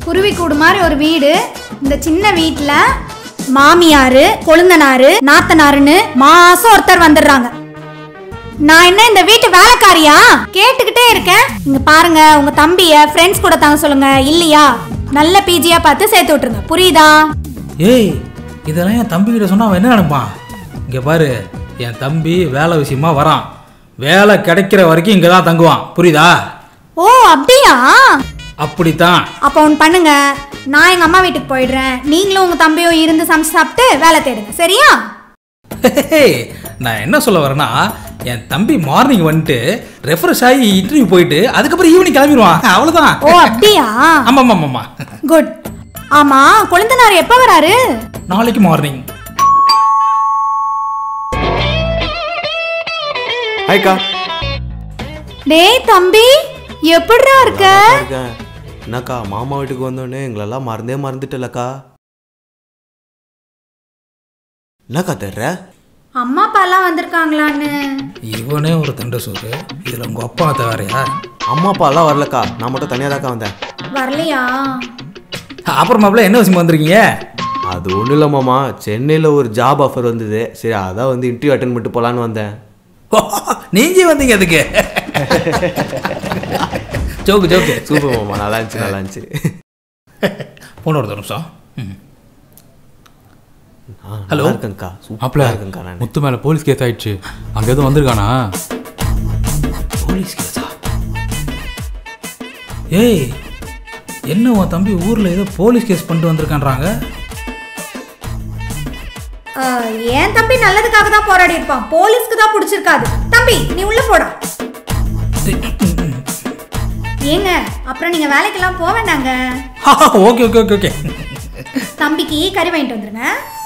குருவி கூடு மாதிரி ஒரு வீடு இந்த சின்ன வீட்டில் மாமியாரு கொழுந்தனாரு நாத்தனாருன்னு மாசம் ஒருத்தர் வந்துடுறாங்க நான் என்ன இந்த வீட்டு வேலைக்காரியா கேட்டுக்கிட்டே இருக்கேன் இங்க பாருங்க உங்க தம்பிய ஃப்ரெண்ட்ஸ் கூட தாங்க சொல்லுங்க இல்லையா நல்ல பிஜியா பார்த்து சேர்த்து விட்டுருங்க புரியுதா ஏய் இதெல்லாம் என் தம்பி கிட்ட சொன்னா அவன் என்ன நினைப்பான் இங்க பாரு என் தம்பி வேலை விஷயமா வரான் வேலை கிடைக்கிற வரைக்கும் இங்கே தான் தங்குவான் புரியுதா ஓ அப்படியா அப்படித்தான் அப்போ ஒன்று பண்ணுங்க நான் எங்க அம்மா வீட்டுக்கு போயிடுறேன் நீங்களும் உங்க தம்பியும் இருந்து சமைச்சு சாப்பிட்டு வேலை தேடுங்க சரியா ஹேய், நான் என்ன சொல்ல வரேன்னா என் தம்பி மார்னிங் வந்துட்டு ரெஃப்ரெஷ் ஆகி இன்டர்வியூ போயிட்டு அதுக்கப்புறம் ஈவினிங் கிளம்பிடுவான் அவ்வளோதான் ஓ அப்படியா ஆமாம் ஆமாம் ஆமாம் குட் ஆமா கொழுந்தனார் எப்போ வராரு நாளைக்கு மார்னிங் ஹாய்க்கா டேய் தம்பி எப்படிடா இருக்க இருக்கேன் என்னக்கா மாமா வீட்டுக்கு வந்தோடனே எங்களெல்லாம் மறந்தே மறந்துட்டலக்கா என்னக்கா தர்ற அம்மா அப்பா எல்லாம் வந்திருக்காங்களான்னு இவனே ஒரு தண்டை சோறு இதில் உங்கள் அப்பா அத்தை வேறையா அம்மா அப்பா எல்லாம் வரலக்கா நான் மட்டும் தனியாக தாக்கா வந்தேன் வரலையா அப்புறம் மாப்பிள்ள என்ன விஷயமா வந்திருக்கீங்க அது ஒன்றும் இல்லை மாமா சென்னையில் ஒரு ஜாப் ஆஃபர் வந்தது சரி அதான் வந்து இன்டர்வியூ அட்டன் பண்ணிட்டு போகலான்னு வந்தேன் நீங்க வந்தீங்க அதுக்கு ஜோக்கு ஜோக்கு சூப்பர் மாமா நல்லா இருந்துச்சு நல்லா இருந்துச்சு போன ஒரு நிமிஷம் ம். ஆ, Hello? நல்லா இருக்கேங்க்கா மாப்பிள்ள சூப்பராக இருக்கேங்க்கா நான் முத்து மேல போலீஸ் கேஸ் ஆயிடுச்சு அங்க எதுவும் வந்திருக்கானா போலீஸ் கேஸா ஏய் என்ன உன் தம்பி ஊர்ல ஏதோ போலீஸ் கேஸ் பண்ணிட்டு வந்திருக்கான்றாங்க அஹ், என் தம்பி நல்லதுக்காக தான் போராடி இருப்பான் போலீஸ்க்கு தான் பிடிச்சிருக்காது தம்பி நீ உள்ள போடா ஏங்க அப்புறம் நீங்க வேலைக்கெல்லாம் போக வேண்டாங்க ஓகே ஓகே ஓகே ஓகே தம்பிக்கு கறி வாங்கிட்டு வந்துருங்க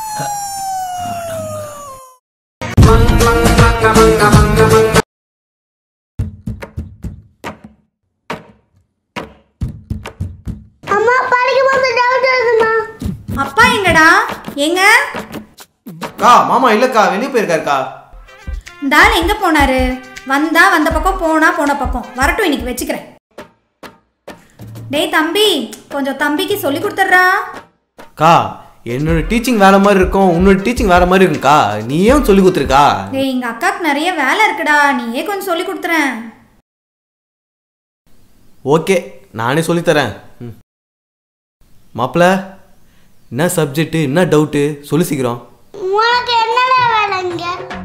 அப்பா எங்கடா எங்க கா மாமா இல்லைக்கா வெளியே போயிருக்காருக்கா இந்த ஆள் எங்க போனாரு வந்தா வந்த பக்கம் போனா போன பக்கம் வரட்டும் இன்னைக்கு வச்சுக்கிறேன் டேய் தம்பி கொஞ்சம் தம்பிக்கு சொல்லி கொடுத்துட்றா கா என்னோட டீச்சிங் வேற மாதிரி இருக்கும் உன்னோட டீச்சிங் வேற மாதிரி இருக்கும்க்கா நீ ஏன் சொல்லி கொடுத்துருக்கா டேய் எங்க அக்காவுக்கு நிறைய வேலை இருக்குடா நீயே கொஞ்சம் சொல்லி கொடுத்துறேன் ஓகே நானே சொல்லித்தரேன் ம் மாப்பிள்ள என்ன சப்ஜெக்ட்டு என்ன டவுட்டு சொல்லி சீக்கிரம் உனக்கு என்னடா வேலை இங்க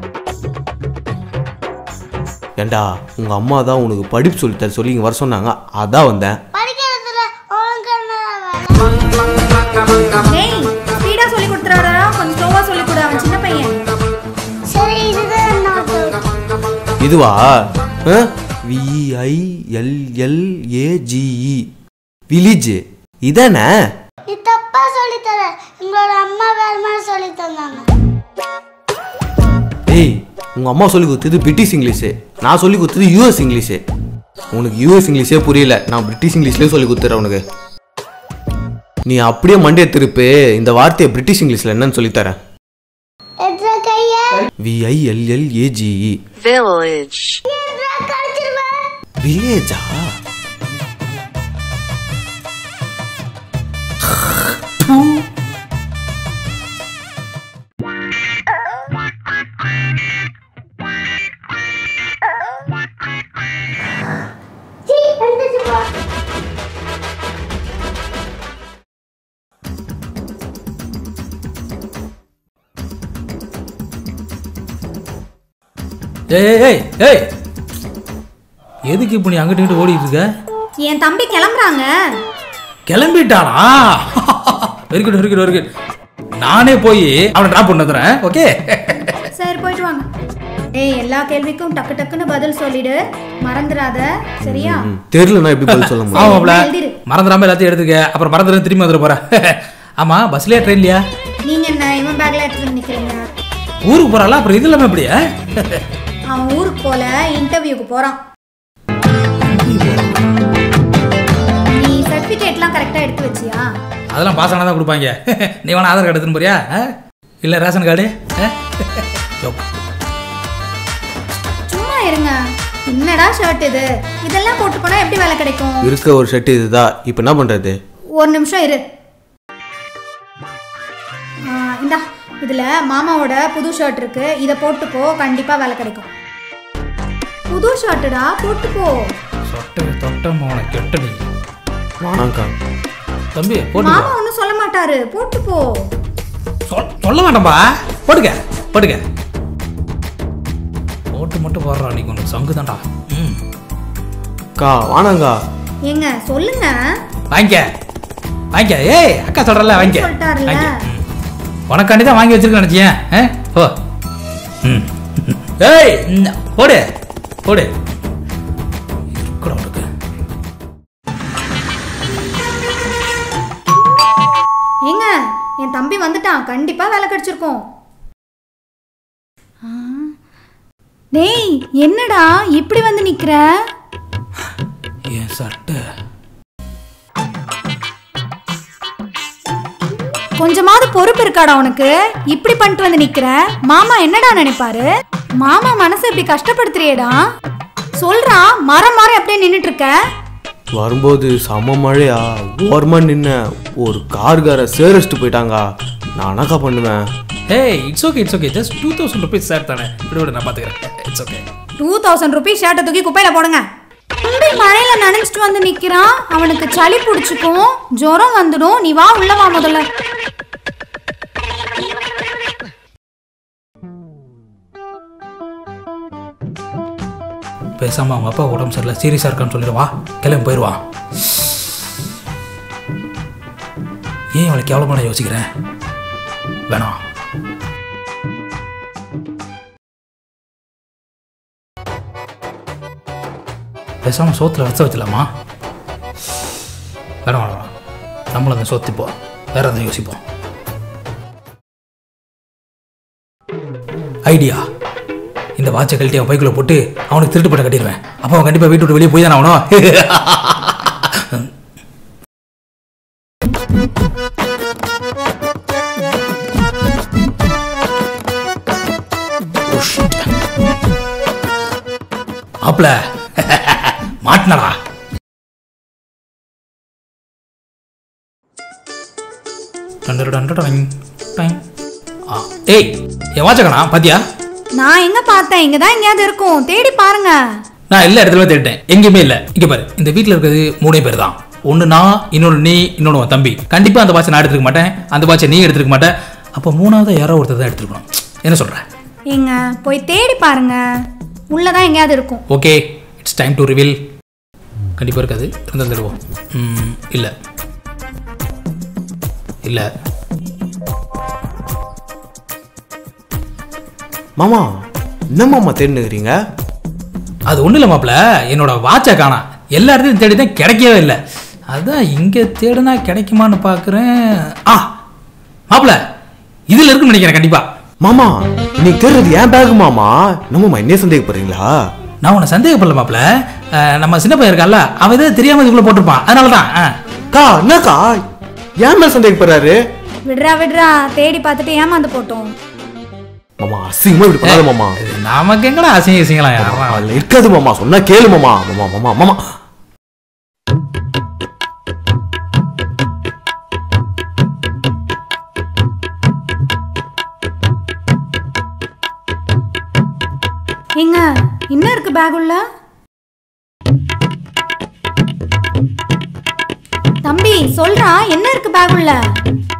ஏண்டா உங்கள் அம்மா தான் உனக்கு படிப்பு சொல்லித்தர சொல்லி இங்கே வர சொன்னாங்க அதான் வந்தேன் படிக்கிறதுல உனக்கு என்னடா வேலை டேய் ஸ்பீடா சொல்லி கொடுத்துறாரா கொஞ்சம் ஸ்லோவா சொல்லி கொடு அவன் சின்ன பையன் சரி இதுதான் என்னோட doubt. இதுவா விஐஎல்எல்ஏஜிஇ வில்லேஜ் இதானே நீ தப்பா சொல்லித் தர உங்களோட அம்மா வேற மாதிரி சொல்லி தந்தாங்க ஏய் உங்கள் அம்மா சொல்லி கொடுத்தது பிரிட்டிஷ் இங்கிலீஷு நான் சொல்லி கொடுத்தது யூஎஸ் இங்கிலீஷு உனக்கு யூஎஸ் இங்கிலீஷே புரியல நான் பிரிட்டிஷ் இங்கிலீஷ்லேயே சொல்லி கொடுத்துறேன் உனக்கு நீ அப்படியே மண்டையை திருப்பு இந்த வார்த்தையை பிரிட்டிஷ் இங்கிலீஷில் என்னன்னு சொல்லித்தரேன் எட்ரா கைய விஐஎல்எல்ஏஜிஇ Village. எட்ரா கடிச்சிருவேன் வில்லேஜா சீ எந்திரிச்சு போ ஏய் ஏய், ஏய் ஏய் எதுக்கு இப்போ நீ அங்கிட்டு இங்கிட்டு ஓடிட்டு இருக்க என் தம்பி கிளம்புறாங்க கிளம்பிட்டானா very good very good very good நானே போய் அவனை ட்ராப் பண்ண வந்துடுறேன் ஓகே சரி போயிட்டு வாங்க டேய் எல்லா கேள்விக்கும் டக்கு டக்குன்னு பதில் சொல்லிடு மறந்துடாத சரியா தெரியலனா எப்படி பதில் சொல்ல முடியும் ஆமாப்ல எழுதிரு. மறந்துடாம எல்லாத்தையும் எடுத்துக்க அப்புறம் மறந்துடும் திரும்பி வந்துட போறேன் ஆமா பஸ்லயா ட்ரெயின்லயா நீங்க என்ன இவன் பேக்ல எடுத்துட்டு நிக்கிறீங்க ஊருக்கு போறாளா அப்புறம் இது இல்லாம எப்படியா அவன் ஊருக்கு போல இன்டர்வியூக்கு போறான் நீ சர்டிபிகேட்லாம் கரெக்டா எடுத்து வச்சியா அதெல்லாம் பாஸ் ஆனால் தான் கொடுப்பாங்க நீ வேணா ஆதார் கார்டு எடுத்துன்னு போறியா ஆ? இல்ல ரேஷன் கார்டு ஆ? யோப். சும்மா இருங்க என்னடா ஷர்ட் இது இதெல்லாம் போட்டு போனா எப்படி வேலை கிடைக்கும் இருக்க ஒரு ஷர்ட் இதுதான் இப்போ என்ன பண்ணுறது ஒரு நிமிஷம் இரு ஆ, இந்தா இதில் மாமாவோட புது ஷர்ட் இருக்கு இதை போட்டுக்கோ கண்டிப்பாக வேலை கிடைக்கும் புது ஷர்ட்டுடா போட்டுக்கோ சொட்ட தொட்ட மோனை கெட்ட நீ வேணாங்க்கா தம்பி போட்டு மாமா ஒன்றும் சொல்ல மாட்டாரு போட்டுக்கோ சொல் சொல்ல வேண்டாம்பா போட்டுக்க போட்டுக்க போட்டு மட்டும் போடுறா நீ உனக்கு சங்கு தான்டா ம் அக்கா வானாங்கா ஏங்க சொல்லுங்க வாங்கிக்க வாங்கிக்க ஏய் அக்கா சொல்கிறல வாங்கிக்க சொல்லிட்டாருல. வாங்கிக்க ம். உனக்காண்டி தான் வாங்கி வச்சிருக்கேன் நினச்சியேன் ஆ ஓ ம் ஏய் இந்த, போடு போடு இருக்கடா உனக்கு ஏங்க என் தம்பி வந்துட்டான் கண்டிப்பாக வேலை கிடைச்சிருக்கும் ஆ. டேய் என்னடா இப்படி வந்து நிக்கிற என் சட்டை கொஞ்சமாவது பொறுப்பு இருக்காடா உனக்கு இப்படி பண்ணிட்டு வந்து நிக்கிற மாமா என்னடா நினைப்பாரு மாமா மனசை இப்படி கஷ்டப்படுத்துறியேடா சொல்றா மரம் மாதிரி அப்படியே நின்னுட்டு இருக்க வரும்போது செம மழையா ஓரமா நின்ன ஒரு கார்கார சேரஸ்ட்டு போயிட்டாங்க நான் என்னக்கா பண்ணுவேன் ஏய் it's okay it's okay just two thousand rupees sir தானே விட விட நான் பார்த்துக்கிறேன் it's okay two thousand rupees ஷர்ட்டை தூக்கி குப்பையில போடுங்க தம்பி மழையில நனைஞ்சிட்டு வந்து நிக்கிறான் அவனுக்கு சளி பிடிச்சிக்கும் ஜுரம் வந்துடும் நீ வா உள்ள வா முதல்ல பேசாம அவங்க அப்பா உடம்பு சரியில்லை சீரியஸாக இருக்கான்னு சொல்லிடுவா கிளம்பி போயிடுவான் ஏன் அவளை கேவலமான யோசிக்கிறேன் வேணாம் பேசாம சோத்துல வச்ச வச்சலாமா வேணாம் வேணாம் நம்மளும் அந்த சொத்திப்போம் வேற எதாவது யோசிப்போம் ஐடியா இந்த வாட்சை கழட்டி அவன் பைக்குள்ள போட்டு அவனுக்கு திருட்டு பட்ட கட்டிடுவேன் அப்போ அவன் கண்டிப்பாக வீட்டு விட்டு வெளியே போய் தானே ஆகணும் மாப்ள மாட்டினடா டண்டரு டண்டரு டங் டங். ஆ, ஏய் என் வாட்சக்கணா பாத்தியா நான் எங்க பார்த்தேன் இங்க தான் எங்கேயாவது இருக்கும் தேடி பாருங்க நான் எல்லா இடத்துலயும் தேடிட்டேன் எங்கேயுமே இல்லை இங்க பாரு இந்த வீட்டில் இருக்கிறது மூணே பேர் தான் ஒன்று நான் இன்னொன்று நீ இன்னொன்று உன் தம்பி கண்டிப்பாக அந்த பாட்சை நான் எடுத்துக்க மாட்டேன் அந்த பாட்சை நீ எடுத்துக்க மாட்டேன் அப்போ மூணாவது யாரோ ஒருத்தர் தான் எடுத்துருக்கணும் என்ன சொல்ற ஏங்க போய் தேடி பாருங்க உள்ளதான் எங்கேயாவது இருக்கும் okay it's time to reveal கண்டிப்பாக இருக்காது இருந்தால் தருவோம் ம், இல்லை இல்லை மாமா என்ன மாமா தேடினுக்கிறீங்க அது ஒன்றும் இல்லை மாப்பிள என்னோட வாட்சை காணாம் எல்லா இடத்தையும் தேடி தான் கிடைக்கவே இல்லை அதான் இங்கே தேடுனா கிடைக்குமான்னு பார்க்குறேன் ஆ மாப்பிள இதில் இருக்குன்னு நினைக்கிறேன் கண்டிப்பாக மாமா நீ தேடுறது ஏன் பேக் மாமா என்னமாமா என்னைய சந்தேகப்படுறீங்களா நான் உன்னை சந்தேகப்படல மாப்பிள அஹ், நம்ம சின்ன பையன் இருக்கான்ல அவன் எதாவது தெரியாமல் இதுக்குள்ளே போட்டிருப்பான் அதனால தான் ஆ கா என்னக்கா ஏன் மேல சந்தேகப்படுறாரு விடுறா விடுறா தேடி பார்த்துட்டு ஏமாந்து போட்டோம் மாமா அசிங்கமா இப்படி பண்ணாத மாமா இது நமக்கு எங்கடா அசிங்க அசிங்கலாம் யாரும் அதுல இருக்காது மாமா சொன்னா கேளு மாமா மாமா மாமா மாமா ஏங்க என்ன இருக்கு பேக் உள்ள தம்பி சொல்றா என்ன இருக்கு பேக் உள்ள